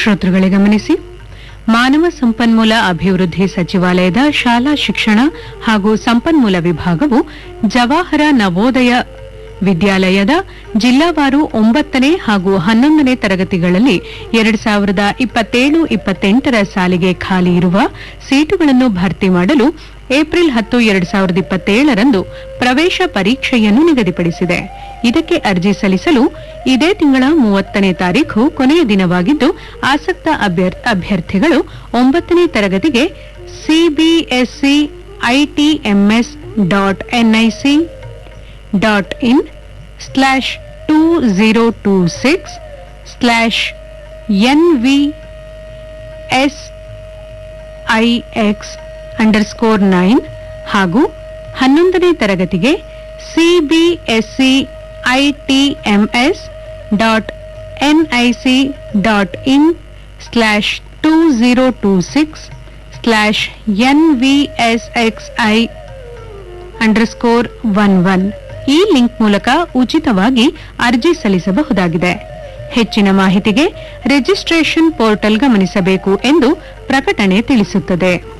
ಶ್ರೋತೃಗಳೇ ಗಮನಿಸಿ ಮಾನವ ಸಂಪನ್ಮೂಲ ಅಭಿವೃದ್ಧಿ ಸಚಿವಾಲಯದ ಶಾಲಾ ಶಿಕ್ಷಣ ಹಾಗೂ ಸಂಪನ್ಮೂಲ ವಿಭಾಗವು ಜವಾಹರ ನವೋದಯ ವಿದ್ಯಾಲಯದ ಜಿಲ್ಲಾವಾರು ಒಂಬತ್ತನೇ ಹಾಗೂ ಹನ್ನೊಂದನೇ ತರಗತಿಗಳಲ್ಲಿ ಎರಡು ಸಾವಿರದ ಇಪ್ಪತ್ತೇಳು ಇಪ್ಪತ್ತೆಂಟರ ಸಾಲಿಗೆ ಖಾಲಿ ಇರುವ ಸೀಟುಗಳನ್ನು ಭರ್ತಿ ಮಾಡಲು ಏಪ್ರಿಲ್ ಹತ್ತು ಎರಡು ಸಾವಿರದ ಇಪ್ಪತ್ತೇಳರಂದು ಪ್ರವೇಶ ಪರೀಕ್ಷೆಯನ್ನು ನಿಗದಿಪಡಿಸಿದೆ ಇದಕ್ಕೆ ಅರ್ಜಿ ಸಲ್ಲಿಸಲು ಇದೇ ತಿಂಗಳ ಮೂವತ್ತನೇ ತಾರೀಖು ಕೊನೆಯ ದಿನವಾಗಿದ್ದು ಆಸಕ್ತ ಅಭ್ಯರ್- ಅಭ್ಯರ್ಥಿಗಳು ಒಂಬತ್ತನೇ ತರಗತಿಗೆ CBSE ITMS dot NIC dot in slash two zero two six slash N V S IX underscore nine ಹಾಗೂ ಹನ್ನೊಂದನೇ ತರಗತಿಗೆ CBSE ITMS dot NIC dot in slash two zero two six slash N V S X I underscore one one ಈ link ಮೂಲಕ ಉಚಿತವಾಗಿ ಅರ್ಜಿ ಸಲ್ಲಿಸಬಹುದಾಗಿದೆ ಹೆಚ್ಚಿನ ಮಾಹಿತಿಗೆ ರಿಜಿಸ್ಟ್ರೇಷನ್ ಪೋರ್ಟಲ್ ಗಮನಿಸಬೇಕು ಎಂದು ಪ್ರಕಟಣೆ ತಿಳಿಸುತ್ತದೆ